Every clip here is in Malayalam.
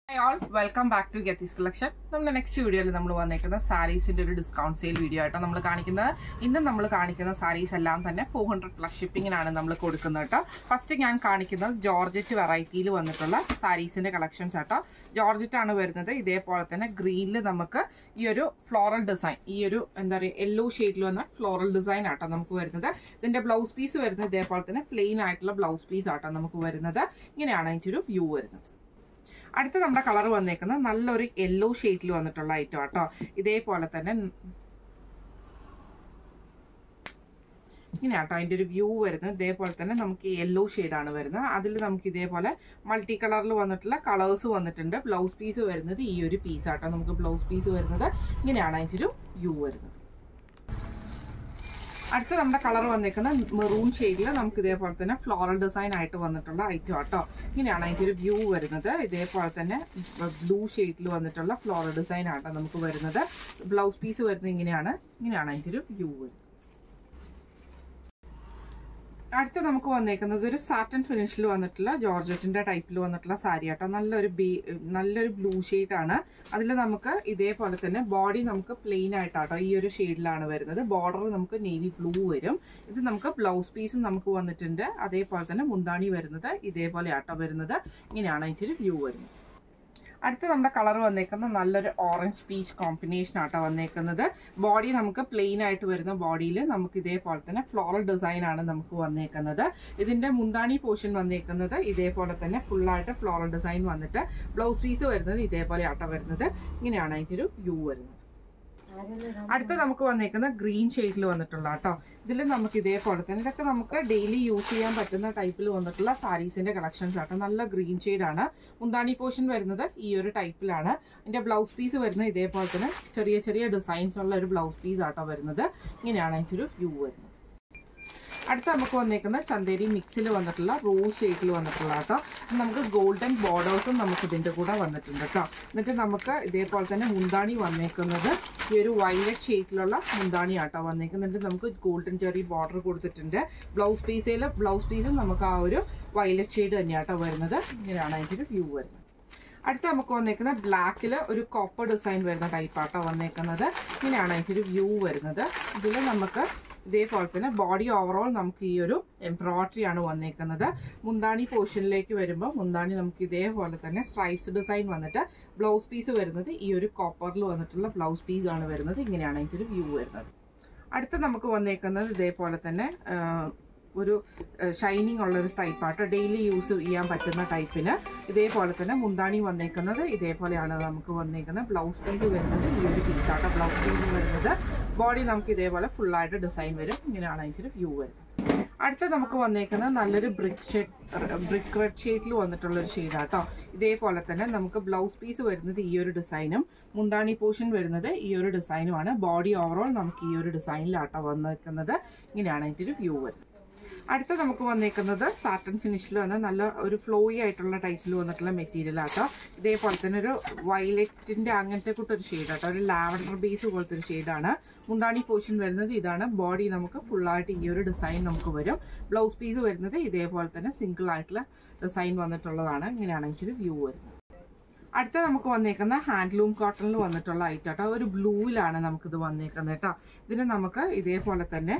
ഓൾ വെൽക്കം ബാക്ക് ടു ഗെത്തീസ് കളക്ഷൻ നമ്മുടെ നെക്സ്റ്റ് വീഡിയോയിൽ നമ്മൾ വന്നേക്കുന്ന സാരീസിന്റെ ഒരു ഡിസ്കൗണ്ട് സെയിൽ വീഡിയോ ആയിട്ടോ നമ്മൾ കാണിക്കുന്നത് ഇന്ന് നമ്മൾ കാണിക്കുന്ന സാരീസ് എല്ലാം തന്നെ ഫോർ ഹൺഡ്രഡ് പ്ലസ് ഷിപ്പിങ്ങിനാണ് നമ്മൾ കൊടുക്കുന്നത് കേട്ടോ ഫസ്റ്റ് ഞാൻ കാണിക്കുന്നത് ജോർജറ്റ് വെറൈറ്റിയിൽ വന്നിട്ടുള്ള സാരീസിന്റെ കളക്ഷൻസ് ആട്ടോ ജോർജറ്റ് ആണ് വരുന്നത് ഇതേപോലെ തന്നെ ഗ്രീനിൽ നമുക്ക് ഈ ഒരു ഫ്ലോറൽ ഡിസൈൻ ഈ ഒരു എന്താ പറയുക യെല്ലോ ഷെയ്ഡിൽ വന്ന ഫ്ലോറൽ ഡിസൈൻ ആട്ടോ നമുക്ക് വരുന്നത് ഇതിന്റെ ബ്ലൗസ് പീസ് വരുന്നത് ഇതേപോലെ തന്നെ പ്ലെയിൻ ആയിട്ടുള്ള ബ്ലൗസ് പീസ് ആട്ടോ നമുക്ക് വരുന്നത് ഇങ്ങനെയാണ് അതിൻ്റെ ഒരു വ്യൂ വരുന്നത് അടുത്ത നമ്മുടെ കളർ വന്നേക്കുന്നത് നല്ലൊരു യെല്ലോ ഷെയ്ഡിൽ വന്നിട്ടുള്ള ഐറ്റം ആട്ടോ ഇതേപോലെ തന്നെ ഇങ്ങനെയാട്ടോ അതിൻ്റെ ഒരു വ്യൂ വരുന്നത് ഇതേപോലെ തന്നെ നമുക്ക് യെല്ലോ ആണ് വരുന്നത് അതിൽ നമുക്ക് ഇതേപോലെ മൾട്ടി കളറിൽ വന്നിട്ടുള്ള കളേഴ്സ് വന്നിട്ടുണ്ട് ബ്ലൗസ് പീസ് വരുന്നത് ഈ ഒരു പീസാട്ടോ നമുക്ക് ബ്ലൗസ് പീസ് വരുന്നത് ഇങ്ങനെയാണ് അതിൻ്റെ ഒരു വ്യൂ വരുന്നത് അടുത്ത നമ്മുടെ കളർ വന്നേക്കുന്ന മെറൂൺ ഷെയ്ഡിൽ നമുക്ക് ഇതേപോലെ തന്നെ ഫ്ലോറൽ ഡിസൈൻ ആയിട്ട് വന്നിട്ടുള്ള ഐറ്റം ആട്ടോ ഇങ്ങനെയാണ് അതിൻ്റെ ഒരു വ്യൂ വരുന്നത് ഇതേപോലെ തന്നെ ബ്ലൂ ഷെയ്ഡിൽ വന്നിട്ടുള്ള ഫ്ലോറൽ ഡിസൈൻ ആട്ടോ നമുക്ക് വരുന്നത് ബ്ലൗസ് പീസ് വരുന്നത് ഇങ്ങനെയാണ് ഇങ്ങനെയാണ് അതിൻ്റെ ഒരു വ്യൂ വരുന്നത് അടുത്ത നമുക്ക് വന്നേക്കുന്നത് ഒരു സാറ്റൻ ഫിനിഷിൽ വന്നിട്ടുള്ള ജോർജറ്റിന്റെ ടൈപ്പിൽ വന്നിട്ടുള്ള സാരി ആട്ടോ നല്ലൊരു ബി നല്ലൊരു ബ്ലൂ ഷെയ്ഡ് ആണ് അതിൽ നമുക്ക് ഇതേപോലെ തന്നെ ബോഡി നമുക്ക് പ്ലെയിൻ ആയിട്ടാട്ടോ ഈ ഒരു ഷെയ്ഡിലാണ് വരുന്നത് ബോർഡർ നമുക്ക് നേവി ബ്ലൂ വരും ഇത് നമുക്ക് ബ്ലൗസ് പീസും നമുക്ക് വന്നിട്ടുണ്ട് അതേപോലെ തന്നെ മുന്താണി വരുന്നത് ഇതേപോലെ ആട്ടോ വരുന്നത് ഇങ്ങനെയാണ് അതിൻ്റെ ഒരു വ്യൂ വരുന്നത് അടുത്ത നമ്മുടെ കളർ വന്നേക്കുന്നത് നല്ലൊരു ഓറഞ്ച് പീച്ച് കോമ്പിനേഷൻ ആട്ടോ വന്നേക്കുന്നത് ബോഡി നമുക്ക് പ്ലെയിൻ ആയിട്ട് വരുന്ന ബോഡിയിൽ നമുക്ക് ഇതേപോലെ തന്നെ ഫ്ലോറൽ ഡിസൈൻ ആണ് നമുക്ക് വന്നേക്കുന്നത് ഇതിന്റെ മുന്താണി പോർഷൻ വന്നേക്കുന്നത് ഇതേപോലെ തന്നെ ഫുള്ളായിട്ട് ഫ്ലോറൽ ഡിസൈൻ വന്നിട്ട് ബ്ലൗസ് പീസ് വരുന്നത് ഇതേപോലെ ആട്ടോ വരുന്നത് ഇങ്ങനെയാണ് അതിൻ്റെ ഒരു വ്യൂ വരുന്നത് അടുത്ത നമുക്ക് വന്നേക്കുന്ന ഗ്രീൻ ഷെയ്ഡിൽ വന്നിട്ടുള്ള കേട്ടോ ഇതിൽ നമുക്ക് ഇതേപോലെ തന്നെ ഇതൊക്കെ നമുക്ക് ഡെയിലി യൂസ് ചെയ്യാൻ പറ്റുന്ന ടൈപ്പിൽ വന്നിട്ടുള്ള സാരീസിന്റെ കളക്ഷൻസ് ആട്ടോ നല്ല ഗ്രീൻ ആണ് മുന്താണി പോർഷൻ വരുന്നത് ഈ ഒരു ടൈപ്പിലാണ് ഇതിന്റെ ബ്ലൗസ് പീസ് വരുന്നത് ഇതേപോലെ തന്നെ ചെറിയ ചെറിയ ഡിസൈൻസ് ഉള്ള ഒരു ബ്ലൗസ് പീസ് ആട്ടോ വരുന്നത് ഇങ്ങനെയാണ് അതിൻ്റെ ഒരു വ്യൂ വരുന്നത് അടുത്ത നമുക്ക് വന്നേക്കുന്ന ചന്തേരി മിക്സിൽ വന്നിട്ടുള്ള റോ ഷെയ്ഡിൽ വന്നിട്ടുള്ള കേട്ടോ നമുക്ക് ഗോൾഡൻ ബോർഡേഴ്സും നമുക്ക് ഇതിൻ്റെ കൂടെ വന്നിട്ടുണ്ട് കേട്ടോ എന്നിട്ട് നമുക്ക് ഇതേപോലെ തന്നെ മുന്താണി വന്നേക്കുന്നത് ഈ ഒരു വയലറ്റ് ഷെയ്ഡിലുള്ള മുന്താണി ആട്ടോ വന്നേക്കുന്നുണ്ട് നമുക്ക് ഗോൾഡൻ ചെറിയ ബോർഡർ കൊടുത്തിട്ടുണ്ട് ബ്ലൗസ് പീസിൽ ബ്ലൗസ് പീസും നമുക്ക് ആ ഒരു വയലറ്റ് ഷെയ്ഡ് തന്നെയാട്ടോ വരുന്നത് ഇങ്ങനെയാണ് അതിൻ്റെ ഒരു വ്യൂ വരുന്നത് അടുത്ത നമുക്ക് വന്നേക്കുന്ന ബ്ലാക്കിൽ ഒരു കോപ്പർ ഡിസൈൻ വരുന്ന ടൈപ്പാട്ടോ വന്നേക്കുന്നത് ഇങ്ങനെയാണ് അതിൻ്റെ ഒരു വ്യൂ വരുന്നത് ഇതിൽ നമുക്ക് ഇതേപോലെ തന്നെ ബോഡി ഓവറോൾ നമുക്ക് ഈ ഒരു എംബ്രോയിഡറി ആണ് വന്നേക്കുന്നത് മുന്താണി പോർഷനിലേക്ക് വരുമ്പോൾ മുന്താണി നമുക്ക് ഇതേപോലെ തന്നെ സ്ട്രൈപ്സ് ഡിസൈൻ വന്നിട്ട് ബ്ലൗസ് പീസ് വരുന്നത് ഈ ഒരു കോപ്പറിൽ വന്നിട്ടുള്ള ബ്ലൗസ് പീസ് ആണ് വരുന്നത് ഇങ്ങനെയാണ് അതിൻ്റെ ഒരു വ്യൂ വരുന്നത് അടുത്ത നമുക്ക് വന്നേക്കുന്നത് ഇതേപോലെ തന്നെ ഒരു ഷൈനിങ് ഉള്ള ഒരു ടൈപ്പാട്ടോ ഡെയിലി യൂസ് ചെയ്യാൻ പറ്റുന്ന ടൈപ്പിന് ഇതേപോലെ തന്നെ മുന്താണി വന്നേക്കുന്നത് ഇതേപോലെയാണ് നമുക്ക് വന്നേക്കുന്നത് ബ്ലൗസ് പീസ് വരുന്നത് ഈ ഒരു പീസാട്ടോ ബ്ലൗസ് പീസ് വരുന്നത് ബോഡി നമുക്ക് ഇതേപോലെ ഫുള്ളായിട്ട് ഡിസൈൻ വരും ഇങ്ങനെയാണ് അതിൻ്റെ ഒരു വ്യൂ വരുന്നത് അടുത്ത നമുക്ക് വന്നേക്കുന്നത് നല്ലൊരു ബ്രിക്ക് ഷെയ്ഡ് ബ്രിക്ക് റെഡ് ഷെയ്ഡിൽ വന്നിട്ടുള്ള ഒരു ഷെയ്ഡാട്ടോ ഇതേപോലെ തന്നെ നമുക്ക് ബ്ലൗസ് പീസ് വരുന്നത് ഈ ഒരു ഡിസൈനും മുന്താണി പോർഷൻ വരുന്നത് ഈ ഒരു ഡിസൈനുമാണ് ബോഡി ഓവറോൾ നമുക്ക് ഈ ഒരു ഡിസൈനിലാട്ടോ വന്നേക്കുന്നത് ഇങ്ങനെയാണ് അതിൻ്റെ ഒരു വ്യൂ വരുന്നത് അടുത്ത നമുക്ക് വന്നേക്കുന്നത് സാറ്റൻ ഫിനിഷിൽ വന്ന നല്ല ഒരു ഫ്ലോയി ആയിട്ടുള്ള ടൈപ്പിൽ വന്നിട്ടുള്ള മെറ്റീരിയൽ ആട്ടോ ഇതേപോലെ തന്നെ ഒരു വയലറ്റിന്റെ അങ്ങനത്തെ കൂട്ടൊരു ഷെയ്ഡ് ആട്ടോ ഒരു ലാവൻഡർ ബേസ് പോലത്തെ ഒരു ഷെയ്ഡാണ് മുന്താണി പോർഷൻ വരുന്നത് ഇതാണ് ബോഡി നമുക്ക് ഫുള്ളായിട്ട് ഈ ഒരു ഡിസൈൻ നമുക്ക് വരും ബ്ലൗസ് പീസ് വരുന്നത് ഇതേപോലെ തന്നെ സിംഗിൾ ആയിട്ടുള്ള ഡിസൈൻ വന്നിട്ടുള്ളതാണ് ഇങ്ങനെയാണ് എനിക്കൊരു വ്യൂ വരുന്നത് അടുത്ത നമുക്ക് വന്നേക്കുന്ന ഹാൻഡ്ലൂം കോട്ടണിൽ വന്നിട്ടുള്ള ഐറ്റം കേട്ടോ ഒരു ബ്ലൂവിലാണ് നമുക്കിത് വന്നേക്കുന്നത് കേട്ടോ ഇതിന് നമുക്ക് ഇതേപോലെ തന്നെ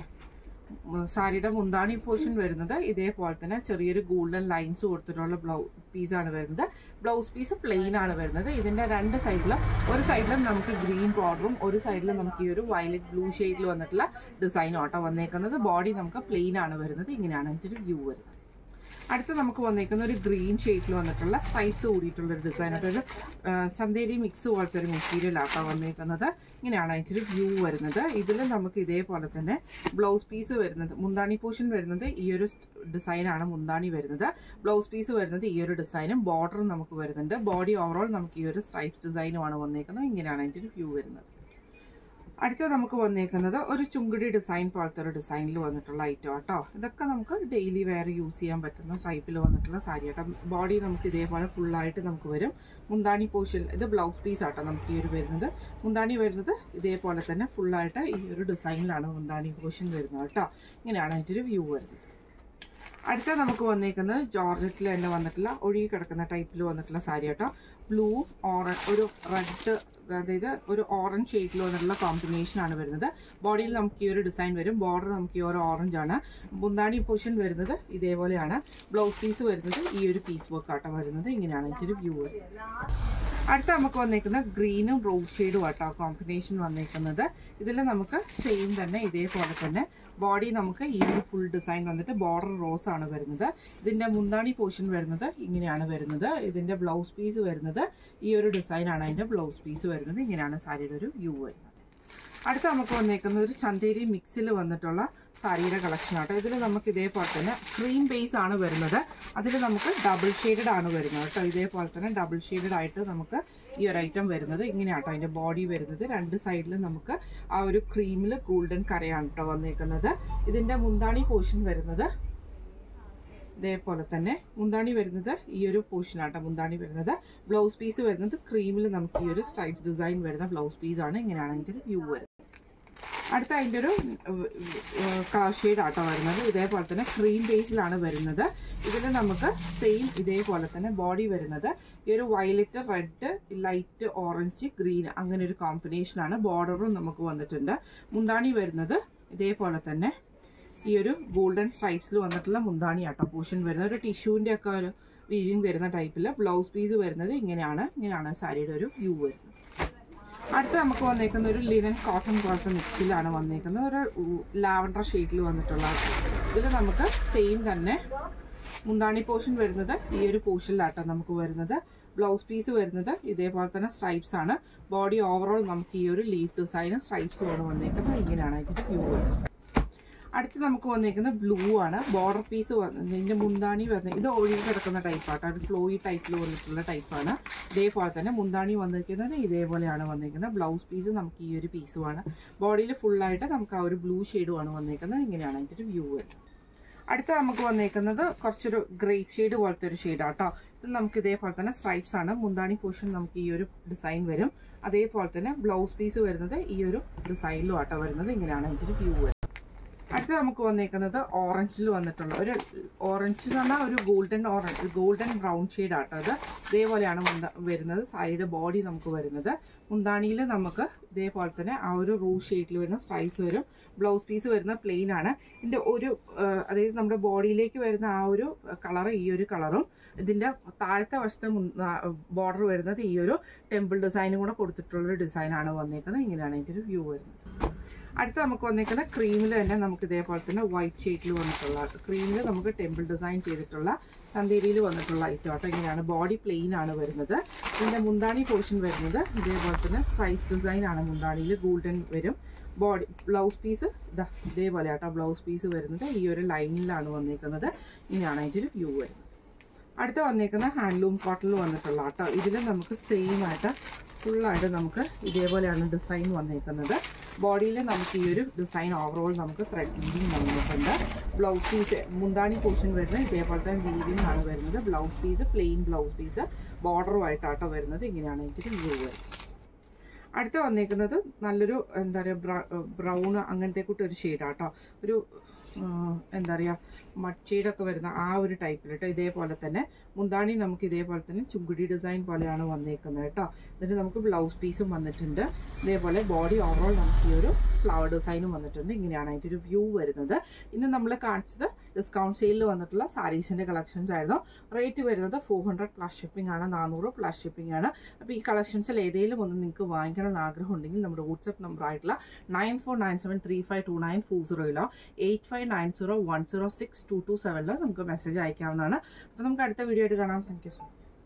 സാരിയുടെ മുന്താണി പോർഷൻ വരുന്നത് ഇതേപോലെ തന്നെ ചെറിയൊരു ഗോൾഡൻ ലൈൻസ് കൊടുത്തിട്ടുള്ള ബ്ലൗ പീസാണ് വരുന്നത് ബ്ലൗസ് പീസ് പ്ലെയിൻ ആണ് വരുന്നത് ഇതിന്റെ രണ്ട് സൈഡിലും ഒരു സൈഡിലും നമുക്ക് ഗ്രീൻ ബോർഡറും ഒരു സൈഡിലും നമുക്ക് ഈ ഒരു വയലറ്റ് ബ്ലൂ ഷെയ്ഡിൽ വന്നിട്ടുള്ള ഡിസൈൻ ഓട്ടോ വന്നേക്കുന്നത് ബോഡി നമുക്ക് പ്ലെയിൻ ആണ് വരുന്നത് ഇങ്ങനെയാണ് അതിൻ്റെ ഒരു വ്യൂ വരുന്നത് അടുത്ത നമുക്ക് വന്നേക്കുന്ന ഒരു ഗ്രീൻ ഷെയ്ഡിൽ വന്നിട്ടുള്ള സ്ട്രൈപ്സ് കൂടിയിട്ടുള്ള ഒരു ഡിസൈൻ ഒരു ചന്തേരി മിക്സ് പോലത്തെ ഒരു മെറ്റീരിയൽ ആട്ടോ വന്നേക്കുന്നത് ഇങ്ങനെയാണ് അതിൻ്റെ ഒരു വ്യൂ വരുന്നത് ഇതിൽ നമുക്ക് ഇതേപോലെ തന്നെ ബ്ലൗസ് പീസ് വരുന്നത് മുന്താണി പോർഷൻ വരുന്നത് ഈ ഒരു ഡിസൈനാണ് മുന്താണി വരുന്നത് ബ്ലൗസ് പീസ് വരുന്നത് ഈ ഒരു ഡിസൈനും ബോർഡറും നമുക്ക് വരുന്നുണ്ട് ബോഡി ഓവറോൾ നമുക്ക് ഈ ഒരു സ്ട്രൈപ്സ് ഡിസൈനുമാണ് വന്നേക്കുന്നത് ഇങ്ങനെയാണ് അതിൻ്റെ ഒരു വ്യൂ വരുന്നത് അടുത്ത നമുക്ക് വന്നേക്കുന്നത് ഒരു ചുങ്കിടി ഡിസൈൻ പോലത്തെ ഒരു ഡിസൈനിൽ വന്നിട്ടുള്ള ഐറ്റം കേട്ടോ ഇതൊക്കെ നമുക്ക് ഡെയിലി വെയർ യൂസ് ചെയ്യാൻ പറ്റുന്ന ടൈപ്പിൽ വന്നിട്ടുള്ള സാരി കേട്ടോ ബോഡി നമുക്ക് ഇതേപോലെ ഫുള്ളായിട്ട് നമുക്ക് വരും മുന്താണി പോർഷൻ ഇത് ബ്ലൗസ് പീസ് ആട്ടോ നമുക്ക് ഈ ഒരു വരുന്നത് മുന്താണി വരുന്നത് ഇതേപോലെ തന്നെ ഫുള്ളായിട്ട് ഈ ഒരു ഡിസൈനിലാണ് മുന്താണി പോർഷൻ വരുന്നത് കേട്ടോ ഇങ്ങനെയാണ് അതിൻ്റെ ഒരു വ്യൂ വരുന്നത് അടുത്ത നമുക്ക് വന്നേക്കുന്നത് ജോർജറ്റിൽ തന്നെ വന്നിട്ടുള്ള ഒഴുകി കിടക്കുന്ന ടൈപ്പിൽ വന്നിട്ടുള്ള സാരി കേട്ടോ ബ്ലൂ ഓറ ഒരു റെഡ് അതായത് ഒരു ഓറഞ്ച് ഷെയ്ഡിൽ വന്നിട്ടുള്ള കോമ്പിനേഷൻ ആണ് വരുന്നത് ബോഡിയിൽ നമുക്ക് ഈ ഒരു ഡിസൈൻ വരും ബോർഡർ നമുക്ക് ഈ ഒരു ഓറഞ്ച് ആണ് മുന്താണി പൊസിഷൻ വരുന്നത് ഇതേപോലെയാണ് ബ്ലൗസ് പീസ് വരുന്നത് ഈ ഒരു പീസ് വർക്ക് ആട്ടോ വരുന്നത് ഇങ്ങനെയാണ് എനിക്കൊരു വ്യൂ അടുത്ത നമുക്ക് വന്നേക്കുന്ന ഗ്രീനും റോഡ് ഷെയ്ഡും ആട്ടോ കോമ്പിനേഷൻ വന്നേക്കുന്നത് ഇതിൽ നമുക്ക് സെയിം തന്നെ ഇതേപോലെ തന്നെ ബോഡി നമുക്ക് ഈ ഒരു ഫുൾ ഡിസൈൻ വന്നിട്ട് ബോർഡർ റോസ് ആണ് വരുന്നത് ഇതിന്റെ മുന്താണി പോർഷൻ വരുന്നത് ഇങ്ങനെയാണ് വരുന്നത് ഇതിന്റെ ബ്ലൗസ് പീസ് വരുന്നത് ഈ ഒരു ഡിസൈൻ ആണ് അതിന്റെ ബ്ലൗസ് പീസ് വരുന്നത് ഇങ്ങനെയാണ് സാരിയുടെ ഒരു വ്യൂ വരുന്നത് അടുത്ത നമുക്ക് വന്നേക്കുന്നത് ഒരു ചന്തേരി മിക്സിൽ വന്നിട്ടുള്ള സാരിയുടെ കളക്ഷൻ ആട്ടോ ഇതിൽ നമുക്ക് ഇതേപോലെ തന്നെ ക്രീം ബേസ് ആണ് വരുന്നത് അതിൽ നമുക്ക് ഡബിൾ ഷെയ്ഡഡ് ആണ് വരുന്നത് കേട്ടോ ഇതേപോലെ തന്നെ ഡബിൾ ഷെയ്ഡഡ് ആയിട്ട് നമുക്ക് ഈ ഒരു ഐറ്റം വരുന്നത് ഇങ്ങനെയാട്ടോ അതിന്റെ ബോഡി വരുന്നത് രണ്ട് സൈഡിൽ നമുക്ക് ആ ഒരു ക്രീമിൽ ഗോൾഡൻ കരയാണ് കേട്ടോ വന്നേക്കുന്നത് ഇതിന്റെ മുന്താണി പോർഷൻ വരുന്നത് ഇതേപോലെ തന്നെ മുന്താണി വരുന്നത് ഈ ഒരു പോർഷനാട്ടോ മുന്താണി വരുന്നത് ബ്ലൗസ് പീസ് വരുന്നത് ക്രീമിൽ നമുക്ക് ഈ ഒരു സ്ട്രൈറ്റ് ഡിസൈൻ വരുന്ന ബ്ലൗസ് പീസ് ആണ് ഇങ്ങനെയാണ് അതിൻ്റെ ഒരു വ്യൂ വരുന്നത് അടുത്ത അതിൻ്റെ ഒരു കളർ ഷെയ്ഡ് ആട്ടോ വരുന്നത് ഇതേപോലെ തന്നെ ക്രീം ബേസിലാണ് വരുന്നത് ഇതിൽ നമുക്ക് സെയിം ഇതേപോലെ തന്നെ ബോഡി വരുന്നത് ഈ ഒരു violet red light orange green അങ്ങനെ ഒരു കോമ്പിനേഷനാണ് ബോർഡറും നമുക്ക് വന്നിട്ടുണ്ട് മുന്താണി വരുന്നത് ഇതേപോലെ തന്നെ ഈ ഒരു ഗോൾഡൻ സ്ട്രൈപ്സിൽ വന്നിട്ടുള്ള മുന്താണി ആട്ടോ പോർഷൻ വരുന്നത് ഒരു ടിഷ്യൂവിൻ്റെ ഒക്കെ ഒരു വീവിങ് വരുന്ന ടൈപ്പിൽ ബ്ലൗസ് പീസ് വരുന്നത് ഇങ്ങനെയാണ് ഇങ്ങനെയാണ് സാരിയുടെ ഒരു വ്യൂ വരുന്നത് അടുത്ത നമുക്ക് വന്നേക്കുന്ന ഒരു ലിനൻ കോട്ടൺ പോലത്തെ മിക്സിലാണ് വന്നേക്കുന്നത് ഒരു ലാവൻഡർ ഷെയ്ഡിൽ വന്നിട്ടുള്ള ഇതിൽ നമുക്ക് സെയിം തന്നെ മുന്താണി പോർഷൻ വരുന്നത് ഈ ഒരു പോർഷനിലാട്ടോ നമുക്ക് വരുന്നത് ബ്ലൗസ് പീസ് വരുന്നത് ഇതേപോലെ തന്നെ സ്ട്രൈപ്സ് ആണ് ബോഡി ഓവറോൾ നമുക്ക് ഈ ഒരു ലീഫ് ഡിസൈനും സ്ട്രൈപ്സും ആണ് വന്നേക്കുന്നത് ഇങ്ങനെയാണ് ഇതിന്റെ വ്യൂ വരുന്നത് അടുത്ത് നമുക്ക് വന്നേക്കുന്നത് ബ്ലൂ ആണ് ബോർഡർ പീസ് ഇതിന്റെ മുന്താണി വന്ന് ഇത് ഒഴുകി കിടക്കുന്ന ടൈപ്പാട്ടോ ഒരു ഫ്ലോയി ടൈപ്പിൽ വന്നിട്ടുള്ള ടൈപ്പാണ് ഇതേപോലെ തന്നെ മുന്താണി വന്നിരിക്കുന്നത് ഇതേപോലെയാണ് വന്നിരിക്കുന്നത് ബ്ലൗസ് പീസ് നമുക്ക് ഈ ഒരു പീസുമാണ് ബോഡിയിൽ ഫുള്ളായിട്ട് നമുക്ക് ആ ഒരു ബ്ലൂ ഷെയ്ഡുമാണ് വന്നിരിക്കുന്നത് ഇങ്ങനെയാണ് അതിൻ്റെ ഒരു വ്യൂ വരുന്നത് അടുത്ത നമുക്ക് വന്നേക്കുന്നത് കുറച്ചൊരു ഗ്രേപ്പ് ഷെയ്ഡ് പോലത്തെ ഒരു ഷെയ്ഡാട്ടോ ഇത് നമുക്ക് ഇതേപോലെ തന്നെ സ്ട്രൈപ്സ് ആണ് മുന്താണി പോർഷൻ നമുക്ക് ഈ ഒരു ഡിസൈൻ വരും അതേപോലെ തന്നെ ബ്ലൗസ് പീസ് വരുന്നത് ഈ ഒരു ഡിസൈനിലും ആട്ടോ വരുന്നത് ഇങ്ങനെയാണ് അതിൻ്റെ ഒരു വ്യൂ വരുന്നത് അടുത്ത നമുക്ക് വന്നേക്കുന്നത് ഓറഞ്ചിൽ വന്നിട്ടുള്ള ഒരു ഓറഞ്ച് എന്ന് പറഞ്ഞാൽ ഒരു golden orange golden brown shade ആട്ടോ അത് ഇതേപോലെയാണ് മുന്ത വരുന്നത് സാരിയുടെ ബോഡി നമുക്ക് വരുന്നത് മുന്താണിയിൽ നമുക്ക് ഇതേപോലെ തന്നെ ആ ഒരു റൂ ഷെയ്ഡിൽ വരുന്ന സ്ട്രൈപ്സ് വരും ബ്ലൗസ് പീസ് വരുന്ന പ്ലെയിൻ ആണ് ഇതിന്റെ ഒരു അതായത് നമ്മുടെ ബോഡിയിലേക്ക് വരുന്ന ആ ഒരു കളർ ഈ ഒരു കളറും ഇതിന്റെ താഴത്തെ വശത്തെ ബോർഡർ വരുന്നത് ഈ ഒരു ടെമ്പിൾ ഡിസൈനും കൂടെ കൊടുത്തിട്ടുള്ള ഒരു ഡിസൈനാണ് വന്നേക്കുന്നത് ഇങ്ങനെയാണ് ഇതിന്റെ ഒരു വ്യൂ വരുന്നത് അടുത്ത നമുക്ക് വന്നേക്കുന്ന ക്രീമിൽ തന്നെ നമുക്ക് ഇതേപോലെ തന്നെ വൈറ്റ് ഷെയ്ഡിൽ വന്നിട്ടുള്ള ക്രീമിൽ നമുക്ക് ടെമ്പിൾ ഡിസൈൻ ചെയ്തിട്ടുള്ള ചന്തേരിയിൽ വന്നിട്ടുള്ള ഐറ്റം ആട്ടോ ഇങ്ങനെയാണ് ബോഡി പ്ലെയിൻ ആണ് വരുന്നത് ഇതിൻ്റെ മുന്താണി പോർഷൻ വരുന്നത് ഇതേപോലെ തന്നെ സ്ട്രൈപ്പ് ഡിസൈൻ ആണ് മുന്താണിയിൽ ഗോൾഡൻ വരും ബോഡി ബ്ലൗസ് പീസ് ഇതാ ഇതേപോലെ ആട്ടോ ബ്ലൗസ് പീസ് വരുന്നത് ഈ ഒരു ലൈനിലാണ് വന്നേക്കുന്നത് ഇങ്ങനെയാണ് അതിൻ്റെ ഒരു വ്യൂ വരുന്നത് അടുത്ത വന്നേക്കുന്ന ഹാൻഡ്ലൂം കോട്ടണിൽ വന്നിട്ടുള്ള ആട്ടോ ഇതിൽ നമുക്ക് സെയിം ആയിട്ട് ഫുള്ളായിട്ട് നമുക്ക് ഇതേപോലെയാണ് ഡിസൈൻ വന്നേക്കുന്നത് ബോഡിയിൽ നമുക്ക് ഈ ഒരു ഡിസൈൻ ഓവറോൾ നമുക്ക് ത്രെഡ് വീവിങ് വന്നിട്ടുണ്ട് ബ്ലൗസ് പീസ് മുന്താണി പോർഷൻ വരുന്നത് ഇതേപോലെ തന്നെ വീവിങ് ആണ് വരുന്നത് blouse piece plain blouse piece ബോർഡറുമായിട്ടാട്ടോ വരുന്നത് ഇങ്ങനെയാണ് എനിക്കൊരു വ്യൂ വരുന്നത് അടുത്ത വന്നേക്കുന്നത് നല്ലൊരു എന്താ പറയുക ബ്രൗൺ അങ്ങനത്തെ കൂട്ട് ഒരു ഷെയ്ഡാട്ടോ ഒരു എന്താ പറയുക മഡ് ഷെയ്ഡൊക്കെ വരുന്ന ആ ഒരു ടൈപ്പിൽ കേട്ടോ ഇതേപോലെ തന്നെ മുന്താണി നമുക്ക് ഇതേപോലെ തന്നെ ചുങ്കുടി ഡിസൈൻ പോലെയാണ് വന്നേക്കുന്നത് കേട്ടോ എന്നിട്ട് നമുക്ക് ബ്ലൗസ് പീസും വന്നിട്ടുണ്ട് ഇതേപോലെ ബോഡി ഓവറോൾ നമുക്ക് ഈ ഒരു ഫ്ലവർ ഡിസൈനും വന്നിട്ടുണ്ട് ഇങ്ങനെയാണ് അതിൻ്റെ ഒരു വ്യൂ വരുന്നത് ഇന്ന് നമ്മൾ കാണിച്ചത് ഡിസ്കൗണ്ട് സെയിലിൽ വന്നിട്ടുള്ള സാരീസിൻ്റെ കളക്ഷൻസ് ആയിരുന്നു റേറ്റ് വരുന്നത് ഫോർ ഹൺഡ്രഡ് പ്ലസ് ഷിപ്പിംഗ് ആണ് നാനൂറ് പ്ലസ് ഷിപ്പിംഗ് ആണ് അപ്പോൾ ഈ കളക്ഷൻസിൽ ഏതെങ്കിലും ഒന്ന് നിങ്ങൾക്ക് വാങ്ങിക്കണം എന്ന് ആഗ്രഹം ഉണ്ടെങ്കിൽ നമ്മുടെ വാട്സപ്പ് നമ്പർ ആയിട്ടുള്ള nine four nine seven three five two nine four സീറോയിലോ eight five nine zero one zero six two two സെവനിലോ നമുക്ക് മെസ്സേജ് അയക്കാവുന്നതാണ് അപ്പോൾ നമുക്ക് അടുത്ത വീഡിയോ ആയിട്ട് കാണാം താങ്ക് യു സോ മച്ച്